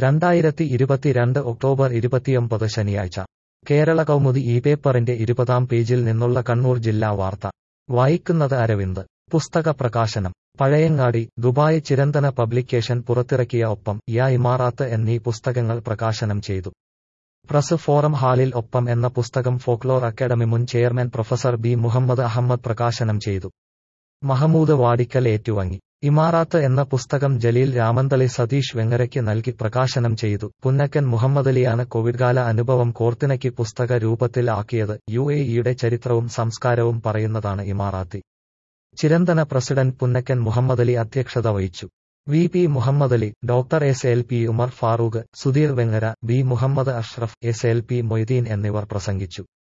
രണ്ടായിരത്തി ഇരുപത്തിരണ്ട് ഒക്ടോബർ ഇരുപത്തിയൊമ്പത് ശനിയാഴ്ച കേരള കൗമുദി ഈ പേപ്പറിന്റെ ഇരുപതാം പേജിൽ നിന്നുള്ള കണ്ണൂർ ജില്ലാ വാർത്ത വായിക്കുന്നത് അരവിന്ദ് പുസ്തക പ്രകാശനം പഴയങ്ങാടി ദുബായ് ചിരന്തന പബ്ലിക്കേഷൻ പുറത്തിറക്കിയ ഒപ്പം യാ ഇമാറാത്ത് എന്നീ പുസ്തകങ്ങൾ പ്രകാശനം ചെയ്തു പ്രസ് ഫോറം ഹാളിൽ ഒപ്പം എന്ന പുസ്തകം ഫോക്ലോർ അക്കാദമി മുൻ chairman professor B Muhammad Ahmed പ്രകാശനം ചെയ്തു മഹമൂദ് വാടിക്കൽ ഏറ്റുവാങ്ങി ഇമാറാത്ത് എന്ന പുസ്തകം ജലീൽ രാമന്തളി സതീഷ് വെങ്ങരയ്ക്ക് നൽകി പ്രകാശനം ചെയ്തു പുന്നക്കൻ മുഹമ്മദലിയാണ് കോവിഡ്കാല അനുഭവം കോർത്തിണക്കി പുസ്തക രൂപത്തിൽ ആക്കിയത് യു എ ഇയുടെ ചരിത്രവും സംസ്കാരവും പറയുന്നതാണ് ഇമാറാത്തി ചിരന്തന പ്രസിഡന്റ് പുന്നക്കൻ മുഹമ്മദലി അധ്യക്ഷത വഹിച്ചു V P Muhammadali doctor S L P Umar Farooq Sudheer Vengara B Muhammad Ashraf S L P Moideen എന്നിവർ പ്രസംഗിച്ചു